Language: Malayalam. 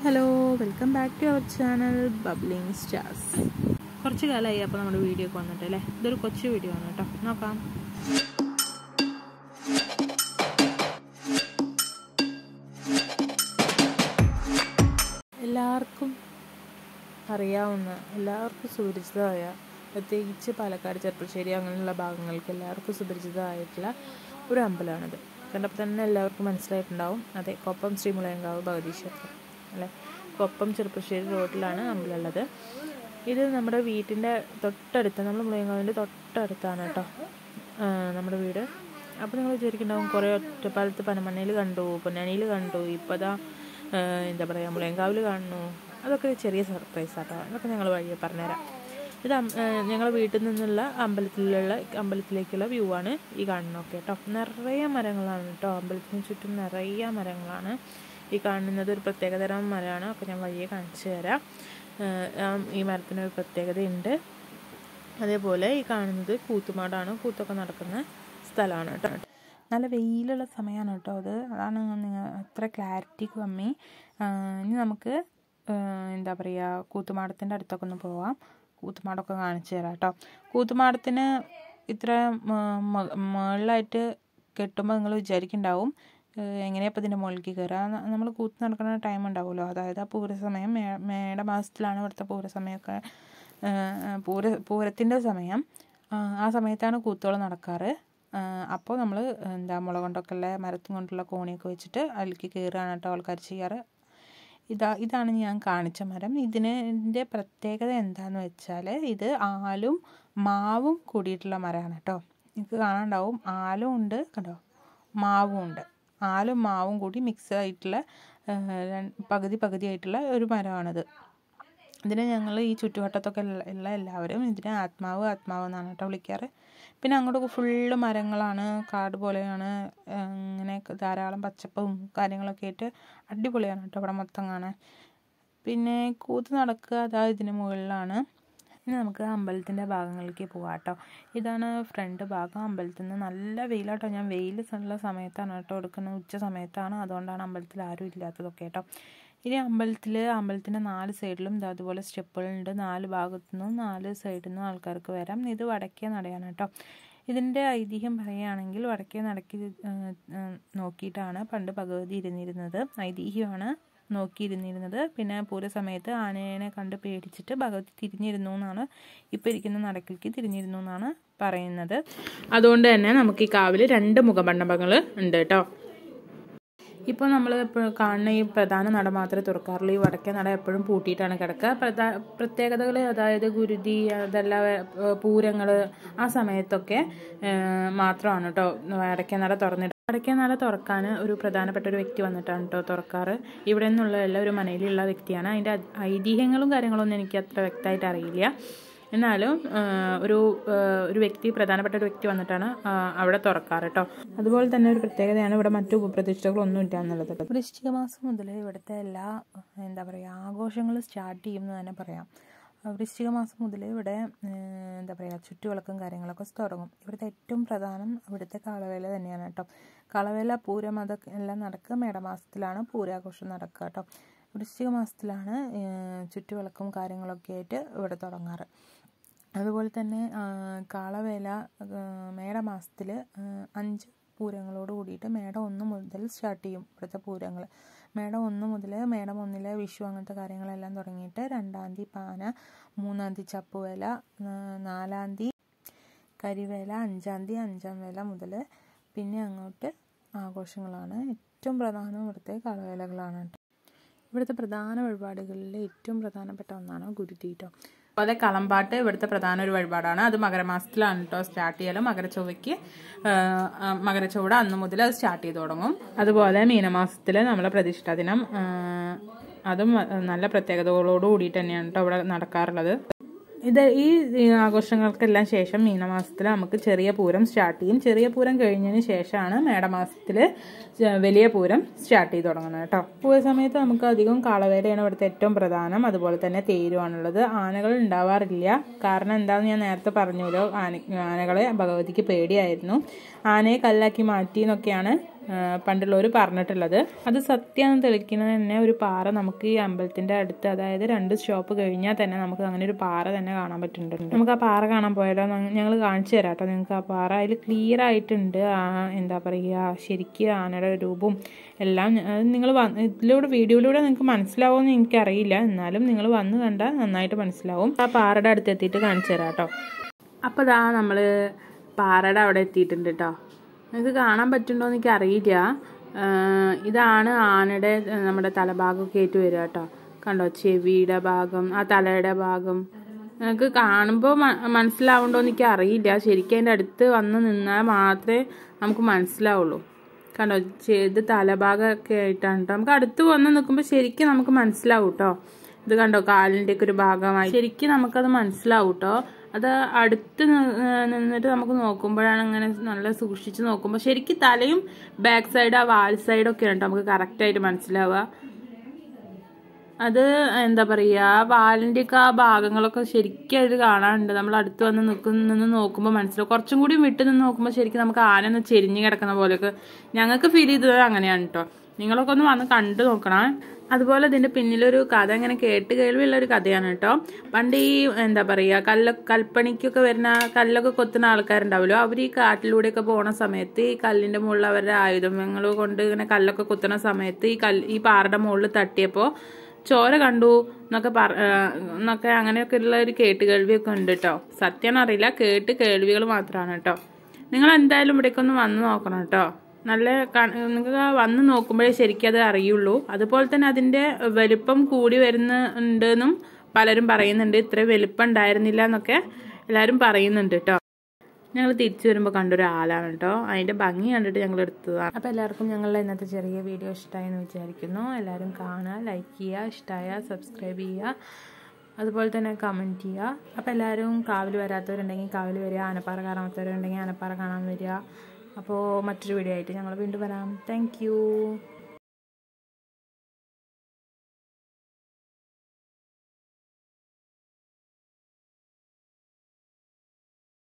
hello welcome back to our channel bubbling stars കുറച്ച് കാലമായി അപ്പോൾ നമ്മുടെ വീഡിയോ ഒക്കെ വന്നിട്ട് അല്ലേ ഇതൊരു കൊച്ചു വീഡിയോ ആണ് കേട്ടോ നോക്കാം എല്ലാവർക്കും അറിയാവുന്ന എല്ലാവർക്കും സുപരിചിതമായ പ്രത്യേകിച്ച് പാലക്കാട് ചെറുപ്പശ്ശേരി അങ്ങനെയുള്ള ഭാഗങ്ങൾക്ക് എല്ലാവർക്കും സുപരിചിതമായിട്ടുള്ള ഒരു അമ്പലമാണിത് കണ്ടപ്പോൾ തന്നെ എല്ലാവർക്കും മനസ്സിലായിട്ടുണ്ടാവും അതെ കൊപ്പം ശ്രീ മുളയങ്കാവ് ഭഗവതി ക്ഷേത്രം അല്ലേ കൊപ്പം ചെറുപ്പശ്ശേരി റോഡിലാണ് അമ്പലമുള്ളത് ഇത് നമ്മുടെ വീട്ടിൻ്റെ തൊട്ടടുത്ത് നമ്മൾ മുളയങ്കാവിൻ്റെ തൊട്ടടുത്താണ് കേട്ടോ നമ്മുടെ വീട് അപ്പോൾ നിങ്ങൾ വിചാരിക്കുന്നുണ്ടാവും കുറേ ഒറ്റപ്പാലത്ത് പനമണ്ണയിൽ കണ്ടു പൊന്നാനിയിൽ കണ്ടു ഇപ്പോൾ അതാ എന്താ പറയുക മുളയങ്കാവിൽ കാണുന്നു അതൊക്കെ ചെറിയ സർപ്രൈസ് ആട്ടോ അതൊക്കെ ഞങ്ങൾ വഴിയെ പറഞ്ഞുതരാം ഇത് ഞങ്ങളുടെ വീട്ടിൽ നിന്നുള്ള അമ്പലത്തിലുള്ള അമ്പലത്തിലേക്കുള്ള വ്യൂ ആണ് ഈ കാണുന്നതൊക്കെ കേട്ടോ നിറയെ മരങ്ങളാണ് കേട്ടോ അമ്പലത്തിന് ചുറ്റും നിറയെ മരങ്ങളാണ് ഈ കാണുന്നത് ഒരു പ്രത്യേകതരം മരമാണ് അപ്പോൾ ഞാൻ വഴിയെ കാണിച്ചു തരാം ഈ മരത്തിനൊരു പ്രത്യേകതയുണ്ട് അതേപോലെ ഈ കാണുന്നത് കൂത്തുമാടാണ് കൂത്തൊക്കെ നടക്കുന്ന സ്ഥലമാണ് കേട്ടോ നല്ല വെയിലുള്ള സമയമാണ് കേട്ടോ അത് അതാണ് നിങ്ങൾ അത്ര ക്ലാരിറ്റി കമ്മി ഇനി നമുക്ക് എന്താ പറയുക കൂത്തുമാടത്തിൻ്റെ അടുത്തൊക്കെ ഒന്ന് പോവാം കൂത്തുമാടമൊക്കെ കാണിച്ചു തരാം കേട്ടോ കൂത്തുമാടത്തിന് ഇത്ര മുകളിലായിട്ട് കെട്ടുമ്പോൾ നിങ്ങൾ വിചാരിക്കുന്നുണ്ടാവും എങ്ങനെയപ്പോൾ ഇതിൻ്റെ മുകളിലേക്ക് കയറുക നമ്മൾ കൂത്ത് നടക്കുന്ന ടൈം ഉണ്ടാവുമല്ലോ അതായത് ആ പൂരസമയം മേ മേട മാസത്തിലാണ് ഇവിടുത്തെ പൂരസമയമൊക്കെ പൂര പൂരത്തിൻ്റെ സമയം ആ സമയത്താണ് കൂത്തുകൾ നടക്കാറ് അപ്പോൾ നമ്മൾ എന്താ മുള കൊണ്ടൊക്കെ ഉള്ള മരത്തും കൊണ്ടുള്ള കോണിയൊക്കെ വെച്ചിട്ട് അതിലേക്ക് കയറുകയാണ് കേട്ടോ ആൾക്കാർ ചെയ്യാറ് ഇതാ ഇതാണ് ഞാൻ കാണിച്ച മരം ഇതിന് ഇതിൻ്റെ പ്രത്യേകത എന്താണെന്ന് വെച്ചാൽ ഇത് ആലും മാവും കൂടിയിട്ടുള്ള മരമാണ് കേട്ടോ നിങ്ങൾക്ക് കാണാണ്ടാവും ആലും ഉണ്ട് കണ്ടോ മാവും ഉണ്ട് ആലും മാവും കൂടി മിക്സ് ആയിട്ടുള്ള പകുതി പകുതി ആയിട്ടുള്ള ഒരു മരമാണിത് ഇതിനെ ഞങ്ങൾ ഈ ചുറ്റുവട്ടത്തൊക്കെ ഉള്ള എല്ലാവരും ഇതിനെ ആത്മാവ് ആത്മാവ് എന്നാണ് കേട്ടോ വിളിക്കാറ് പിന്നെ അങ്ങോട്ടൊക്കെ ഫുള്ള് മരങ്ങളാണ് കാട് പോലെയാണ് അങ്ങനെ ധാരാളം പച്ചപ്പും കാര്യങ്ങളൊക്കെ ആയിട്ട് അടിപൊളിയാണ് കേട്ടോ അവിടെ മൊത്തം കാണാൻ പിന്നെ കൂത്ത് നടക്കുക അതാ ഇതിന് മുകളിലാണ് ഇനി നമുക്ക് അമ്പലത്തിൻ്റെ ഭാഗങ്ങളിലേക്ക് പോകാം കേട്ടോ ഇതാണ് ഫ്രണ്ട് ഭാഗം അമ്പലത്തിൽ നിന്ന് നല്ല വെയിലാട്ടോ ഞാൻ വെയിൽ ഉള്ള സമയത്താണ് കേട്ടോ എടുക്കുന്നത് ഉച്ച സമയത്താണ് അതുകൊണ്ടാണ് അമ്പലത്തിൽ ആരും ഇല്ലാത്തതൊക്കെ കേട്ടോ ഇനി അമ്പലത്തിൽ അമ്പലത്തിൻ്റെ നാല് സൈഡിലും അതുപോലെ സ്റ്റെപ്പുകളുണ്ട് നാല് ഭാഗത്തു നിന്നും നാല് സൈഡിൽ നിന്നും ആൾക്കാർക്ക് വരാം ഇത് വടക്കേ നടയാണ് കേട്ടോ ഇതിൻ്റെ ഐതിഹ്യം പറയുകയാണെങ്കിൽ വടക്കേ നടക്കി നോക്കിയിട്ടാണ് പണ്ട് ഭഗവതി ഇരുന്നിരുന്നത് ഐതിഹ്യമാണ് നോക്കിയിരുന്നിരുന്നത് പിന്നെ പൂര സമയത്ത് ആനയെ കണ്ട് പേടിച്ചിട്ട് ഭഗവതി തിരിഞ്ഞിരുന്നു എന്നാണ് ഇപ്പോൾ ഇരിക്കുന്ന നടക്കിലേക്ക് തിരിഞ്ഞിരുന്നു എന്നാണ് പറയുന്നത് അതുകൊണ്ട് തന്നെ നമുക്ക് ഈ കാവിൽ രണ്ട് മുഖമണ്ഡപങ്ങൾ ഉണ്ട് കേട്ടോ ഇപ്പോൾ നമ്മൾ എപ്പോഴും കാണുന്ന ഈ പ്രധാന നട മാത്രമേ തുറക്കാറുള്ളൂ ഈ വടക്കേ നട എപ്പോഴും പൂട്ടിയിട്ടാണ് കിടക്കുക പ്രധാ പ്രത്യേകതകൾ അതായത് ഗുരുതി അതെല്ലാം പൂരങ്ങൾ ആ സമയത്തൊക്കെ മാത്രമാണ് കേട്ടോ വടക്കേ നട തുറന്നിട്ട് വടക്കേ നട തുറക്കാൻ ഒരു പ്രധാനപ്പെട്ട ഒരു വ്യക്തി വന്നിട്ടാണ് കേട്ടോ തുറക്കാറ് ഇവിടെ നിന്നുള്ള എല്ലാ ഒരു മനയിലുള്ള വ്യക്തിയാണ് അതിൻ്റെ ഐതിഹ്യങ്ങളും കാര്യങ്ങളൊന്നും എനിക്ക് അത്ര വ്യക്തമായിട്ട് അറിയില്ല എന്നാലും ഒരു ഒരു വ്യക്തി പ്രധാനപ്പെട്ട ഒരു വ്യക്തി വന്നിട്ടാണ് അവിടെ തുറക്കാറ് കേട്ടോ അതുപോലെ തന്നെ ഒരു പ്രത്യേകതയാണ് ഇവിടെ മറ്റു ഉപപ്രതിഷ്ഠകളൊന്നും ഇല്ല എന്നുള്ളത് വൃശ്ചിക മാസം മുതൽ ഇവിടുത്തെ എല്ലാ എന്താ പറയുക ആഘോഷങ്ങൾ സ്റ്റാർട്ട് ചെയ്യുമെന്ന് തന്നെ പറയാം വൃശ്ചിക മാസം മുതൽ ഇവിടെ എന്താ പറയുക ചുറ്റുവിളക്കും കാര്യങ്ങളൊക്കെ തുടങ്ങും ഇവിടുത്തെ ഏറ്റവും പ്രധാനം ഇവിടുത്തെ കാളവേല തന്നെയാണ് കേട്ടോ കാളവേല പൂരം അതൊക്കെ എല്ലാം നടക്കുക മേടമാസത്തിലാണ് പൂരാഘോഷം നടക്കുക കേട്ടോ വൃശ്ചിക മാസത്തിലാണ് ചുറ്റുവിളക്കും കാര്യങ്ങളൊക്കെ ആയിട്ട് ഇവിടെ തുടങ്ങാറ് അതുപോലെ തന്നെ കാളവേല മേടമാസത്തിൽ അഞ്ച് പൂരങ്ങളോട് കൂടിയിട്ട് മേടം ഒന്ന് മുതൽ സ്റ്റാർട്ട് ചെയ്യും ഇവിടുത്തെ പൂരങ്ങൾ മേടം ഒന്ന് മുതൽ മേടം ഒന്നിലെ വിഷു അങ്ങനത്തെ കാര്യങ്ങളെല്ലാം തുടങ്ങിയിട്ട് രണ്ടാം തീയതി പാന മൂന്നാം തീയതി ചപ്പുവേല നാലാം തീയതി കരിവേല അഞ്ചാം തീയതി അഞ്ചാം വേല മുതൽ പിന്നെ അങ്ങോട്ട് ആഘോഷങ്ങളാണ് ഏറ്റവും പ്രധാനം ഇവിടുത്തെ കളവേലകളാണ് ഇവിടുത്തെ പ്രധാന വഴിപാടുകളിൽ ഏറ്റവും പ്രധാനപ്പെട്ട ഒന്നാണ് ഗുരുതീട്ടോ അതുപോലെ കളമ്പാട്ട് ഇവിടുത്തെ പ്രധാന ഒരു വഴിപാടാണ് അത് മകരമാസത്തിലാണ് കേട്ടോ സ്റ്റാർട്ട് ചെയ്യല് മകരച്ചൊവ്വയ്ക്ക് മകരച്ചൊവ്വ അന്ന് മുതൽ അത് സ്റ്റാർട്ട് ചെയ്ത് തുടങ്ങും അതുപോലെ മീനമാസത്തിൽ നമ്മളെ പ്രതിഷ്ഠാ ദിനം അതും നല്ല പ്രത്യേകതകളോട് കൂടിയിട്ട് തന്നെയാണ് കേട്ടോ അവിടെ നടക്കാറുള്ളത് ഇത് ഈ ആഘോഷങ്ങൾക്കെല്ലാം ശേഷം മീനമാസത്തിൽ നമുക്ക് ചെറിയ പൂരം സ്റ്റാർട്ട് ചെയ്യും ചെറിയ പൂരം കഴിഞ്ഞതിന് ശേഷമാണ് മേടമാസത്തിൽ ച- വലിയ പൂരം സ്റ്റാർട്ട് ചെയ്ത് തുടങ്ങുന്നത് കേട്ടോ പൂര സമയത്ത് നമുക്ക് അധികം കാളവേലയാണ് ഇവിടുത്തെ ഏറ്റവും പ്രധാനം അതുപോലെ തന്നെ തേരുവാണുള്ളത് ആനകൾ ഉണ്ടാവാറില്ല കാരണം എന്താണെന്ന് ഞാൻ നേരത്തെ പറഞ്ഞല്ലോ ആന ആനകളെ ഭഗവതിക്ക് പേടിയായിരുന്നു ആനയെ കല്ലാക്കി മാറ്റി എന്നൊക്കെയാണ് ആ, പണ്ടുള്ളവർ പറഞ്ഞിട്ടുള്ളത് അത് സത്യമാണ് തെളിക്കുന്നത് തന്നെ ഒരു പാറ നമുക്ക് ഈ അമ്പലത്തിന്റെ അടുത്ത് അതായത് രണ്ട് സ്റ്റോപ്പ് കഴിഞ്ഞാൽ തന്നെ നമുക്ക് അങ്ങനെ ഒരു പാറ തന്നെ കാണാൻ പറ്റുന്നുണ്ട് നമുക്ക് ആ പാറ കാണാൻ പോയാലോ ഞങ്ങൾ കാണിച്ചു തരാം കേട്ടോ നിങ്ങൾക്ക് ആ പാറ അതിൽ ക്ലിയർ ആയിട്ടുണ്ട് ആ എന്താ പറയുക ശരിക്കും ആനയുടെ രൂപവും എല്ലാം നിങ്ങൾ ഇതിലൂടെ വീഡിയോയിലൂടെ നിങ്ങൾക്ക് മനസ്സിലാവുമെന്ന് എനിക്കറിയില്ല എന്നാലും നിങ്ങൾ വന്ന് കണ്ടാൽ നന്നായിട്ട് മനസ്സിലാവും ആ പാറയുടെ അടുത്ത് എത്തിയിട്ട് കാണിച്ചു തരാം കേട്ടോ അപ്പോൾ ഇതാ നമ്മൾ പാറയുടെ അവിടെ എത്തിയിട്ടുണ്ട് കേട്ടോ നിങ്ങൾക്ക് കാണാൻ പറ്റുന്നുണ്ടോ എന്ന് എനിക്കറിയില്ല ആഹ് ഇതാണ് ആനയുടെ ഏഹ് നമ്മുടെ തലഭാഗമൊക്കെ ആയിട്ട് വരിക കേട്ടോ കണ്ടോ ചെവിയുടെ ഭാഗം ആ തലയുടെ ഭാഗം നിങ്ങൾക്ക് കാണുമ്പോൾ മനസ്സിലാവുണ്ടോ എന്ന് എനിക്ക് അറിയില്ല ശരിക്കും അതിൻ്റെ അടുത്ത് വന്ന് നിന്നാൽ മാത്രമേ നമുക്ക് മനസ്സിലാവുള്ളൂ കണ്ടോ ചെ- ഇത് തലഭാഗമൊക്കെ ആയിട്ടാണ് കേട്ടോ നമുക്ക് അടുത്ത് വന്ന് നിൽക്കുമ്പോൾ ശരിക്കും നമുക്ക് മനസ്സിലാവും കേട്ടോ ഇത് കണ്ടോ കാലിൻ്റെ ഒക്കെ ഒരു ഭാഗമായി ശരിക്കും നമുക്കത് മനസ്സിലാവും കേട്ടോ അത് അടുത്ത് നി- ഏഹ് നിന്നിട്ട് നമുക്ക് നോക്കുമ്പോഴാണ് അങ്ങനെ നല്ല സൂക്ഷിച്ച് നോക്കുമ്പോൾ ശരിക്കും തലയും ബാക്ക് സൈഡ് ആ വാൽ സൈഡൊക്കെ കേട്ടോ നമുക്ക് കറക്റ്റായിട്ട് മനസ്സിലാവുക അത് എന്താ പറയുക വാലിൻ്റെ ഒക്കെ ആ ഭാഗങ്ങളൊക്കെ ശരിക്കും അത് കാണാനുണ്ട് നമ്മൾ അടുത്ത് വന്ന് നിൽക്കുന്ന നിന്ന് നോക്കുമ്പോൾ മനസ്സിലാവും കുറച്ചും കൂടി വിട്ട് നിന്ന് നോക്കുമ്പോൾ ശരിക്കും നമുക്ക് ആന ഒന്ന് ചെരിഞ്ഞ് കിടക്കുന്ന പോലെയൊക്കെ ഞങ്ങൾക്ക് ഫീൽ ചെയ്തത് അങ്ങനെയാണ് കേട്ടോ നിങ്ങളൊക്കെ ഒന്ന് വന്ന് കണ്ടു നോക്കണം അതുപോലെ ഇതിന്റെ പിന്നിലൊരു കഥ ഇങ്ങനെ കേട്ട് കേൾവിയുള്ള ഒരു കഥയാണ് കേട്ടോ പണ്ട് ഈ എന്താ പറയുക കല്ല കൽപ്പണിക്കൊക്കെ വരുന്ന കല്ലൊക്കെ കൊത്തുന്ന ആൾക്കാരുണ്ടാവുമല്ലോ അവർ ഈ കാട്ടിലൂടെയൊക്കെ പോണ സമയത്ത് ഈ കല്ലിന്റെ മുകളിൽ അവരുടെ ആയുധങ്ങൾ കൊണ്ട് ഇങ്ങനെ കല്ലൊക്കെ കുത്തുന്ന സമയത്ത് ഈ കല്ല് ഈ പാറയുടെ മുകളിൽ തട്ടിയപ്പോൾ ചോര കണ്ടു എന്നൊക്കെ പറ ആ, എന്നൊക്കെ അങ്ങനെയൊക്കെ ഉള്ള ഒരു കേട്ട് കേൾവിയൊക്കെ ഉണ്ട് കേട്ടോ സത്യം അറിയില്ല കേട്ട് കേൾവികൾ മാത്രമാണ് കേട്ടോ നിങ്ങൾ എന്തായാലും ഇവിടേക്ക് ഒന്ന് വന്ന് നോക്കണം കേട്ടോ നല്ല നിങ്ങൾക്ക് വന്ന് നോക്കുമ്പോഴേ ശരിക്കും അത് അറിയുള്ളൂ അതുപോലെ തന്നെ അതിന്റെ വലിപ്പം കൂടി വരുന്നുണ്ടെന്നും പലരും പറയുന്നുണ്ട് ഇത്ര വലിപ്പം ഉണ്ടായിരുന്നില്ല എന്നൊക്കെ എല്ലാവരും പറയുന്നുണ്ട് കേട്ടോ ഞങ്ങൾ തിരിച്ചു വരുമ്പോൾ കണ്ടൊരു ആളാണ് കേട്ടോ അതിന്റെ ഭംഗി കണ്ടിട്ട് ഞങ്ങൾ എടുത്തതാണ് അപ്പോൾ എല്ലാവർക്കും ഞങ്ങളുടെ ഇന്നത്തെ ചെറിയ വീഡിയോ ഇഷ്ടമായി എന്ന് വിചാരിക്കുന്നു എല്ലാവരും കാണുക ലൈക്ക് ചെയ്യുക ഇഷ്ടമായ സബ്സ്ക്രൈബ് ചെയ്യുക അതുപോലെ തന്നെ കമൻറ്റ് ചെയ്യുക അപ്പോൾ എല്ലാവരും കാവിൽ വരാത്തവരുണ്ടെങ്കിൽ കാവിൽ വരിക ആനപ്പാറ കാണാത്തവരുണ്ടെങ്കിൽ ആനപ്പാറ കാണാൻ വരിക അപ്പോൾ മറ്റൊരു വീഡിയോ ആയിട്ട് ഞങ്ങൾ വീണ്ടും വരാം താങ്ക്